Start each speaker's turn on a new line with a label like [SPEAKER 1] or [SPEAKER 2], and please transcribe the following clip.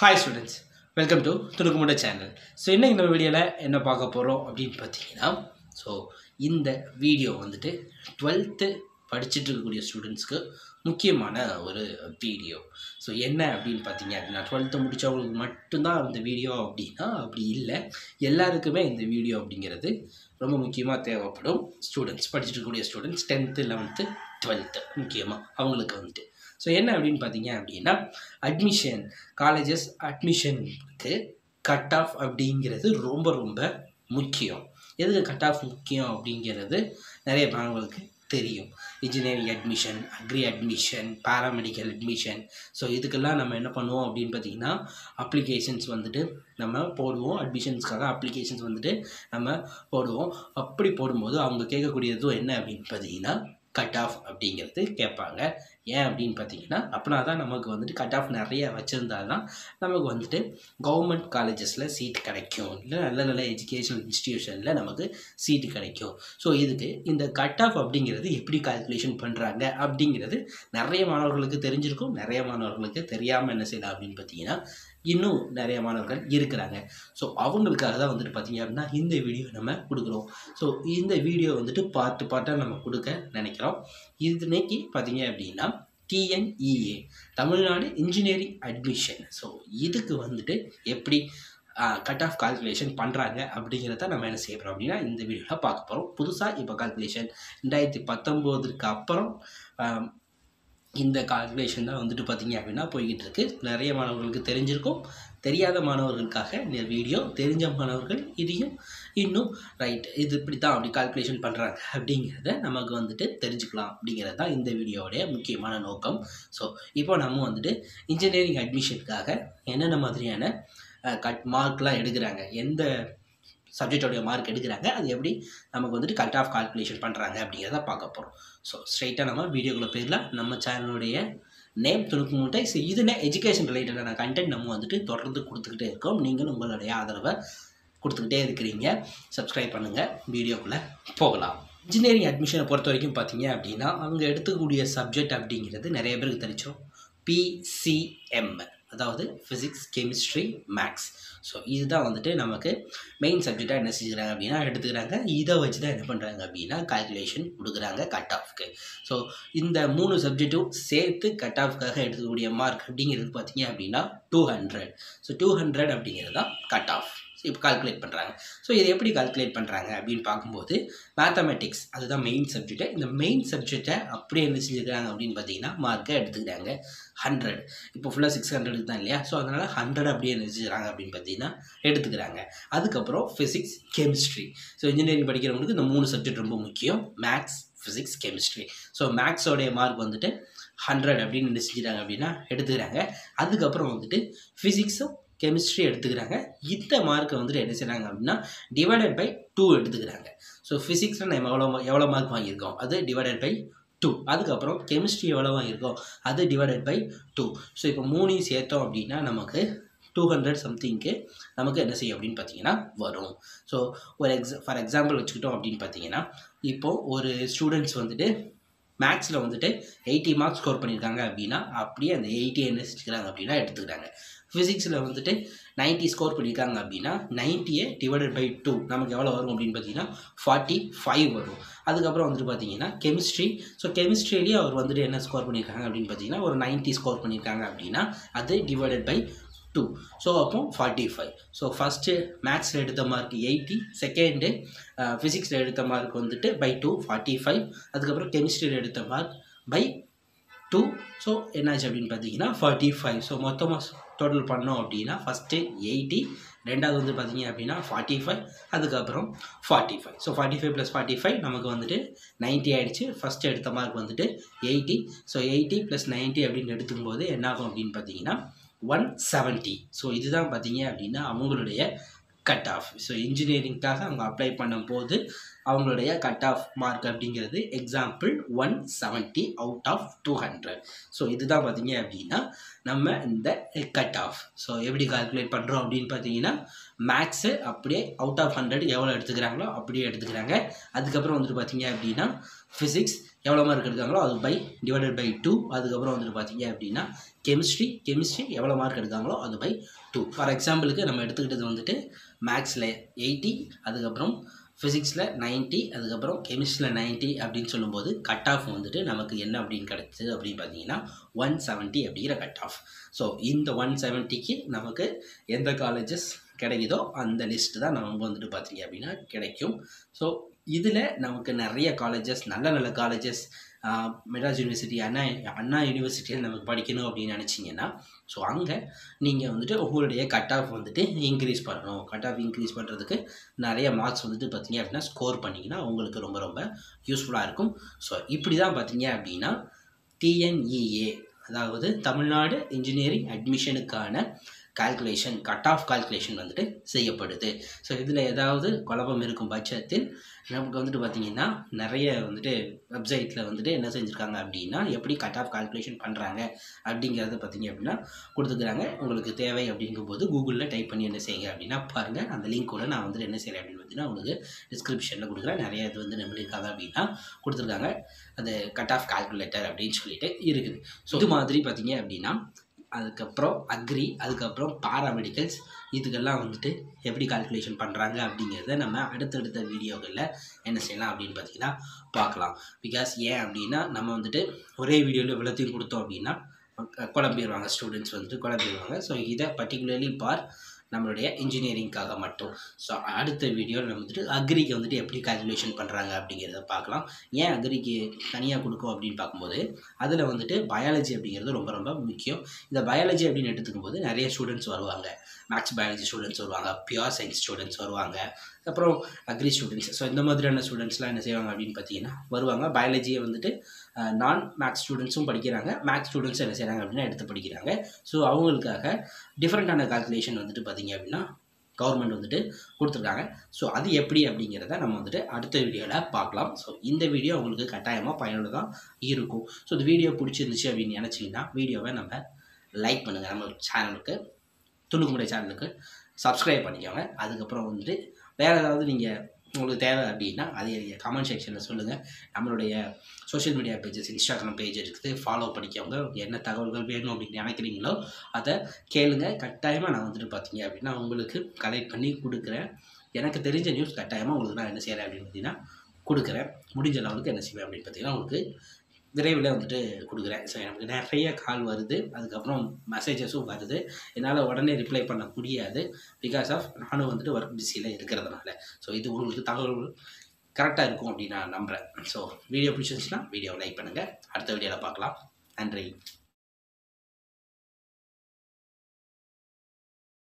[SPEAKER 1] hi students welcome to துணுக்குமுட channel so இன்னைக்கு நம்ம வீடியோவில் என்ன பார்க்க போகிறோம் அப்படின்னு பார்த்தீங்கன்னா ஸோ இந்த வீடியோ வந்துட்டு டுவெல்த்து படிச்சுட்டு இருக்கக்கூடிய ஸ்டூடெண்ட்ஸ்க்கு முக்கியமான ஒரு வீடியோ ஸோ என்ன அப்படின்னு பார்த்தீங்க அப்படின்னா டுவெல்த்து முடித்தவங்களுக்கு மட்டும்தான் இந்த வீடியோ அப்படின்னா அப்படி இல்லை எல்லாருக்குமே இந்த வீடியோ அப்படிங்கிறது ரொம்ப முக்கியமாக தேவைப்படும் ஸ்டூடெண்ட்ஸ் படிச்சுட்டு இருக்கக்கூடிய ஸ்டூடெண்ட்ஸ் டென்த்து லெவன்த்து டுவெல்த்து முக்கியமாக அவங்களுக்கு வந்துட்டு ஸோ என்ன அப்படின்னு பார்த்தீங்க அப்படின்னா அட்மிஷன் காலேஜஸ் அட்மிஷனுக்கு கட் ஆஃப் அப்படிங்கிறது ரொம்ப ரொம்ப முக்கியம் எதுக்கு கட் ஆஃப் முக்கியம் அப்படிங்கிறது நிறைய மாணவர்களுக்கு தெரியும் engineering admission agri admission paramedical admission so இதுக்கெல்லாம் நம்ம என்ன பண்ணுவோம் அப்படின்னு பார்த்தீங்கன்னா அப்ளிகேஷன்ஸ் வந்துட்டு நம்ம போடுவோம் அட்மிஷன்ஸ்க்காக அப்ளிகேஷன்ஸ் வந்துட்டு நம்ம போடுவோம் அப்படி போடும்போது அவங்க கேட்கக்கூடியதும் என்ன அப்படின்னு பார்த்தீங்கன்னா கட் ஆஃப் அப்படிங்கிறது கேட்பாங்க ஏன் அப்படின்னு பார்த்தீங்கன்னா அப்படின்னா தான் நமக்கு வந்துட்டு கட் ஆஃப் நிறைய வச்சுருந்தா தான் நமக்கு வந்துட்டு கவர்மெண்ட் காலேஜஸில் சீட் கிடைக்கும் இல்லை நல்ல நல்ல எஜுகேஷனல் இன்ஸ்டிடியூஷனில் நமக்கு சீட்டு கிடைக்கும் ஸோ இதுக்கு இந்த கட் ஆஃப் அப்படிங்கிறது எப்படி கால்குலேஷன் பண்ணுறாங்க அப்படிங்கிறது நிறைய மாணவர்களுக்கு தெரிஞ்சிருக்கும் நிறைய மாணவர்களுக்கு தெரியாமல் என்ன செய்யலாம் அப்படின்னு பார்த்தீங்கன்னா இன்னும் நிறைய மாணவர்கள் இருக்கிறாங்க ஸோ அவங்களுக்காக தான் வந்துட்டு பார்த்தீங்க அப்படின்னா இந்த வீடியோ நம்ம கொடுக்குறோம் ஸோ இந்த வீடியோ வந்துட்டு பார்ட்டு பார்ட்டாக நம்ம கொடுக்க நினைக்கிறோம் இது இன்னைக்கு பார்த்தீங்க அப்படின்னா TNEA Tamil Nadu engineering admission so இதுக்கு வந்துட்டு எப்படி கட் ஆஃப் கால்குலேஷன் பண்ணுறாங்க அப்படிங்கிறத நம்ம என்ன செய்ய போகிறோம் அப்படின்னா இந்த வீடியோவில் பார்க்க போகிறோம் புதுசாக இப்போ கால்குலேஷன் ரெண்டாயிரத்தி பத்தொம்போதுக்கு அப்புறம் ஆம், இந்த கால்குலேஷன் தான் வந்துட்டு பார்த்தீங்க அப்படின்னா போய்கிட்டு இருக்கு நிறைய மாணவர்களுக்கு தெரிஞ்சிருக்கும் தெரியாத மாணவர்களுக்காக இந்த வீடியோ தெரிஞ்ச மாணவர்கள் இதையும் இன்னும் ரைட் இது இப்படி தான் அப்படி கால்குலேஷன் பண்ணுறாங்க அப்படிங்கிறத நமக்கு வந்துட்டு தெரிஞ்சுக்கலாம் அப்படிங்கிறது தான் இந்த வீடியோவுடைய முக்கியமான நோக்கம் ஸோ இப்போ நம்ம வந்துட்டு இன்ஜினியரிங் அட்மிஷனுக்காக என்னென்ன மாதிரியான கட் மார்க்லாம் எடுக்கிறாங்க எந்த சப்ஜெக்டோடைய மார்க் எடுக்கிறாங்க அது எப்படி நமக்கு வந்துட்டு கட் ஆஃப் கால்குலேஷன் பண்ணுறாங்க அப்படிங்கிறத பார்க்க போகிறோம் ஸோ ஸ்ட்ரைட்டாக நம்ம வீடியோக்குள்ளே போயிடலாம் நம்ம சேனலுடைய நேம் துணுக்கு மூட்டை ஸோ இதுல எஜுகேஷன் ரிலேட்டடான கண்டென்ட் நம்ம வந்துட்டு தொடர்ந்து கொடுத்துக்கிட்டே இருக்கோம் நீங்களும் உங்களுடைய ஆதரவை கொடுத்துக்கிட்டே இருக்கிறீங்க சப்ஸ்கிரைப் பண்ணுங்கள் வீடியோக்குள்ளே போகலாம் இன்ஜினியரிங் அட்மிஷனை பொறுத்த வரைக்கும் பார்த்தீங்க அப்படின்னா அவங்க எடுத்துக்கூடிய சப்ஜெக்ட் அப்படிங்கிறது நிறைய பேருக்கு தெரிஞ்சிடும் பிசிஎம் அதாவது ஃபிசிக்ஸ் கெமிஸ்ட்ரி மேக்ஸ் ஸோ இதுதான் வந்துட்டு நமக்கு மெயின் சப்ஜெக்டாக என்ன செஞ்சுக்கிறாங்க அப்படின்னா எடுத்துக்கிறாங்க இதை வச்சு தான் என்ன பண்ணுறாங்க அப்படின்னா கால்குலேஷன் கொடுக்குறாங்க கட் ஆஃப்க்கு ஸோ இந்த மூணு சப்ஜெக்ட்டும் சேர்த்து கட் ஆஃப்க்காக எடுக்கக்கூடிய மார்க் அப்படிங்கிறது பார்த்தீங்க அப்படின்னா two hundred so two hundred அப்படிங்கிறது தான் கட் ஆஃப் இப்போ கால்குலேட் பண்ணுறாங்க ஸோ இது எப்படி கால்குலேட் பண்ணுறாங்க அப்படின்னு பார்க்கும்போது மேத்தமெட்டிக்ஸ் அதுதான் மெயின் சப்ஜெக்ட்டு இந்த மெயின் சப்ஜெக்டை அப்படியே என்ன செஞ்சுருக்காங்க அப்படின்னு பார்த்தீங்கன்னா மார்க்கை எடுத்துக்கிறாங்க ஹண்ட்ரட் இப்போ ஃபுல்லாக சிக்ஸ் ஹண்ட்ரட் தான் இல்லையா ஸோ அதனால் ஹண்ட்ரட் அப்படியே என்ன செஞ்சுக்கிறாங்க அப்படின்னு பார்த்தீங்கன்னா எடுத்துக்கிறாங்க அதுக்கப்புறம் ஃபிசிக்ஸ் கெமிஸ்ட்ரி ஸோ இன்ஜினியரிங் படிக்கிறவங்களுக்கு இந்த மூணு சப்ஜெக்ட் ரொம்ப முக்கியம் மேக்ஸ் ஃபிசிக்ஸ் கெமிஸ்ட்ரி ஸோ மேக்ஸோடைய மார்க் வந்துட்டு ஹண்ட்ரட் அப்படின்னு என்ன செஞ்சுட்டாங்க அப்படின்னா எடுத்துக்கிறாங்க அதுக்கப்புறம் வந்துட்டு ஃபிசிக்ஸும் கெமிஸ்ட்ரி எடுத்துக்கிறாங்க இந்த மார்க்கை வந்துட்டு என்ன செய்கிறாங்க அப்படின்னா டிவைடட் பை டூ எடுத்துக்கிறாங்க ஸோ ஃபிசிக்ஸில் நம்ம எவ்வளோ எவ்வளோ மார்க் வாங்கியிருக்கோம் அது டிவைடட் பை டூ அதுக்கப்புறம் கெமிஸ்ட்ரி எவ்வளோ வாங்கியிருக்கோம் அது டிவைடட் பை டூ ஸோ இப்போ மூணையும் சேர்த்தோம் அப்படின்னா நமக்கு டூ ஹண்ட்ரட் சம்திங்க்கு நமக்கு என்ன செய்யும் அப்படின்னு பார்த்தீங்கன்னா வரும் ஸோ ஒரு எக்ஸா ஃபார் எக்ஸாம்பிள் வச்சுக்கிட்டோம் அப்படின்னு பார்த்தீங்கன்னா இப்போது ஒரு ஸ்டூடெண்ட்ஸ் வந்துட்டு மேக்ஸில் வந்துட்டு எயிட்டி மார்க்ஸ் ஸ்கோர் பண்ணியிருக்காங்க அப்படின்னா அப்படியே அந்த எயிட்டி என்ன செஞ்சுக்கிறாங்க அப்படின்னா எடுத்துக்கிறாங்க ஃபிசிக்ஸில் வந்துட்டு 90 ஸ்கோர் பண்ணியிருக்காங்க அப்படின்னா நைன்ட்டியை டிவைடட் பை டூ நமக்கு எவ்வளோ வரும் அப்படின்னு பார்த்தீங்கன்னா ஃபார்ட்டி ஃபைவ் வரும் அதுக்கப்புறம் வந்துட்டு பார்த்தீங்கன்னா கெமிஸ்ட்ரி ஸோ கெமிஸ்ட்ரிலேயே அவர் வந்துட்டு என்ன ஸ்கோர் பண்ணியிருக்காங்க அப்படின்னு பார்த்தீங்கன்னா ஒரு 90 ஸ்கோர் பண்ணியிருக்காங்க அப்படின்னா அது டிவைடட் பை டூ ஸோ அப்போ ஃபார்ட்டி ஃபைவ் ஸோ ஃபஸ்ட்டு மேக்ஸில் எடுத்த மார்க் எயிட்டி செகண்டு ஃபிசிக்ஸில் எடுத்த மார்க் வந்துட்டு பை டூ ஃபார்ட்டி ஃபைவ் அதுக்கப்புறம் கெமிஸ்ட்ரியில் எடுத்த மார்க் பை டூ ஸோ என்னாச்சு அப்படின்னு பார்த்தீங்கன்னா ஃபார்ட்டி ஃபைவ் ஸோ மொத்தமாக டோட்டல் பண்ணோம் அப்படின்னா ஃபஸ்ட்டு எயிட்டி ரெண்டாவது வந்து பார்த்தீங்க அப்படின்னா ஃபார்ட்டி ஃபைவ் அதுக்கப்புறம் forty five so forty five plus forty five நமக்கு வந்துட்டு 90 ஆயிடுச்சு ஃபஸ்ட்டு எடுத்த மார்க் வந்துட்டு eighty so eighty plus ninety அப்படின்னு எடுத்துக்கும்போது என்ன ஆகும் அப்படின்னு பார்த்தீங்கன்னா ஒன் செவன்ட்டி ஸோ இதுதான் பார்த்தீங்க அப்படின்னா அவங்களுடைய கட் ஆஃப் ஸோ இன்ஜினியரிங்காக அவங்க அப்ளை பண்ணும்போது அவங்களுடைய கட் ஆஃப் மார்க் அப்படிங்கிறது example one seventy out of two hundred so இதுதான் பார்த்தீங்க அப்படின்னா நம்ம இந்த கட் ஆஃப் ஸோ எப்படி கால்குலேட் பண்ணுறோம் அப்படின்னு பார்த்தீங்கன்னா மேக்ஸு அப்படியே அவுட் ஆஃப் ஹண்ட்ரட் எவ்வளோ எடுத்துக்கிறாங்களோ அப்படியே எடுத்துக்கிறாங்க அதுக்கப்புறம் வந்துட்டு பார்த்தீங்க அப்படின்னா ஃபிசிக்ஸ் எவ்வளோ மார்க் எடுக்காங்களோ அது பை டிவைடட் பை டூ அதுக்கப்புறம் வந்துட்டு பார்த்தீங்க அப்படின்னா கெமிஸ்ட்ரி கெமிஸ்ட்ரி எவ்வளோ மார்க் எடுக்காங்களோ அது பை டூ ஃபார் எக்ஸாம்பிளுக்கு நம்ம எடுத்துக்கிட்டது வந்துட்டு மேக்ஸில் எயிட்டி அதுக்கப்புறம் ஃபிசிக்ஸில் 90 அதுக்கப்புறம் கெமிஸ்ட்ரியில் 90 அப்படின்னு சொல்லும்போது கட் ஆஃப் வந்துட்டு நமக்கு என்ன அப்படின்னு கிடச்சிது அப்படின்னு பார்த்தீங்கன்னா ஒன் செவன்ட்டி அப்படிங்கிற கட் ஆஃப் ஸோ இந்த ஒன் செவன்ட்டிக்கு நமக்கு எந்த காலேஜஸ் கிடைக்குதோ அந்த லிஸ்ட்டு தான் நமக்கு வந்துட்டு பார்த்தீங்க அப்படின்னா கிடைக்கும் ஸோ இதில் நமக்கு நிறைய காலேஜஸ் நல்ல நல்ல காலேஜஸ் மெட்ராஸ் யூனிவர்சிட்டி அண்ணா அண்ணா யூனிவர்சிட்டியில் நமக்கு படிக்கணும் அப்படின்னு நினச்சிங்கன்னா ஸோ அங்கே நீங்கள் வந்துட்டு உங்களுடைய கட் ஆஃப் வந்துட்டு இன்க்ரீஸ் பண்ணணும் கட் ஆஃப் இன்க்ரீஸ் பண்ணுறதுக்கு நிறைய மார்க்ஸ் வந்துட்டு பார்த்தீங்க அப்படின்னா ஸ்கோர் பண்ணிங்கன்னா உங்களுக்கு ரொம்ப ரொம்ப யூஸ்ஃபுல்லாக இருக்கும் ஸோ இப்படி தான் பார்த்தீங்க அப்படின்னா டிஎன்இஏ அதாவது தமிழ்நாடு இன்ஜினியரிங் அட்மிஷனுக்கான கால்குலேஷன் கட் ஆஃப் கால்குலேஷன் வந்துட்டு செய்யப்படுது ஸோ இதில் ஏதாவது குழப்பம் இருக்கும் பட்சத்தில் நமக்கு வந்துட்டு பார்த்திங்கன்னா நிறைய வந்துட்டு வெப்சைட்டில் வந்துட்டு என்ன செஞ்சுருக்காங்க அப்படின்னா எப்படி கட் ஆஃப் கால்குலேஷன் பண்ணுறாங்க அப்படிங்கிறத பார்த்தீங்க அப்படின்னா கொடுத்துக்கிறாங்க உங்களுக்கு தேவை அப்படிங்கும்போது கூகுளில் டைப் பண்ணி என்ன செய்யுங்க அப்படின்னா பாருங்கள் அந்த லிங்க் கூட நான் வந்துட்டு என்ன செய்கிறேன் அப்படின்னு பார்த்தீங்கன்னா உங்களுக்கு டிஸ்கிரிப்ஷனில் கொடுக்குறேன் நிறைய இது வந்து என்ன பண்ணியிருக்காங்க அப்படின்னா கொடுத்துருக்காங்க அது கட் ஆஃப் கால்குலேட்டர் அப்படின்னு சொல்லிட்டு இருக்குது ஸோ இது மாதிரி பார்த்தீங்க அப்படின்னா அதுக்கப்புறம் அக்ரி அதுக்கப்புறம் பாராமெடிக்கல்ஸ் இதுக்கெல்லாம் வந்துட்டு எப்படி கால்குலேஷன் பண்ணுறாங்க அப்படிங்கிறத நம்ம அடுத்தடுத்த வீடியோக்களில் என்ன செய்யலாம் அப்படின்னு பார்த்தீங்கன்னா பார்க்கலாம் பிகாஸ் ஏன் அப்படின்னா நம்ம வந்துட்டு ஒரே வீடியோவில் இவ்வளோத்தையும் கொடுத்தோம் அப்படின்னா குழம்பிடுவாங்க ஸ்டூடெண்ட்ஸ் வந்துட்டு குழம்பிடுவாங்க ஸோ இதை பர்டிகுலர்லி பார் நம்மளுடைய இன்ஜினியரிங்காக மட்டும் ஸோ அடுத்த வீடியோவில் நம்ம வந்துட்டு அக்ரிக்கு வந்துட்டு எப்படி கால்குலேஷன் பண்ணுறாங்க அப்படிங்கிறத பார்க்கலாம் ஏன் அக்ரிக்கு தனியாக கொடுக்கும் அப்படின்னு பார்க்கும்போது அதில் வந்துட்டு பயாலஜி அப்படிங்கிறது ரொம்ப ரொம்ப முக்கியம் இந்த பயாலஜி அப்படின்னு எடுத்துக்கும் போது நிறைய ஸ்டூடெண்ட்ஸ் வருவாங்க மேக்ஸ் பயாலஜி ஸ்டூடெண்ட்ஸ் வருவாங்க பியூர் சயின்ஸ் ஸ்டூடெண்ட்ஸ் வருவாங்க அப்புறம் அக்ரி ஸ்டூடெண்ட்ஸ் ஸோ இந்த மாதிரியான ஸ்டூடெண்ட்ஸ்லாம் என்ன செய்வாங்க அப்படின்னு பார்த்தீங்கன்னா வருவாங்க பயாலஜியை வந்துட்டு நான் மேக்ஸ் ஸ்டூடெண்ட்ஸும் படிக்கிறாங்க மேக்ஸ் ஸ்டூடெண்ட்ஸ் என்ன செய்கிறாங்க அப்படின்னா எடுத்து படிக்கிறாங்க ஸோ அவங்களுக்காக டிஃப்ரெண்ட்டான கால்குலேஷன் வந்துட்டு பார்த்தீங்க அப்படின்னா கவர்மெண்ட் வந்துட்டு கொடுத்துருக்காங்க ஸோ அது எப்படி அப்படிங்கிறத நம்ம வந்துட்டு அடுத்த வீடியோவில் பார்க்கலாம் ஸோ இந்த வீடியோ உங்களுக்கு கட்டாயமாக பயனுள்ளதாக இருக்கும் ஸோ இந்த வீடியோ பிடிச்சிருந்துச்சு அப்படின்னு நினச்சிங்கன்னா வீடியோவை நம்ம லைக் பண்ணுங்கள் நம்ம சேனலுக்கு துணுக்குமுறை சேனலுக்கு சப்ஸ்கிரைப் பண்ணிக்கோங்க அதுக்கப்புறம் வந்துட்டு வேறு ஏதாவது நீங்கள் உங்களுக்கு தேவை அப்படின்னா அதை நீங்கள் கமெண்ட் செக்ஷனில் சொல்லுங்கள் நம்மளுடைய social media pages Instagram page இருக்குது ஃபாலோ பண்ணிக்கோங்க என்ன தகவல்கள் வேணும் அப்படின்னு நினைக்கிறீங்களோ அதை கேளுங்க கட்டாயமாக நான் வந்துட்டு பார்த்தீங்க அப்படின்னா உங்களுக்கு கலெக்ட் பண்ணி கொடுக்குறேன் எனக்கு தெரிஞ்ச நியூஸ் கட்டாயமாக உங்களுக்கு நான் என்ன செய்கிறேன் அப்படின்னு பார்த்தீங்கன்னா கொடுக்குறேன் முடிஞ்ச லெவலுக்கு என்ன செய்வேன் அப்படின்னு பார்த்தீங்கன்னா உங்களுக்கு விரைவில் வந்துட்டு கொடுக்குறேன் ஸோ எனக்கு நிறைய கால் வருது அதுக்கப்புறம் மெசேஜஸும் வருது என்னால் உடனே ரிப்ளை பண்ண முடியாது பிகாஸ் ஆஃப் நானும் வந்துட்டு ஒர்க் பிஸியில் இருக்கிறதுனால ஸோ இது உங்களுக்கு தகவல் கரெக்டாக இருக்கும் அப்படின்னு நான் நம்புகிறேன் ஸோ வீடியோ பிடிச்சிருந்துச்சுன்னா வீடியோ லைக் பண்ணுங்கள் அடுத்த வீடியோவில் பார்க்கலாம் நன்றி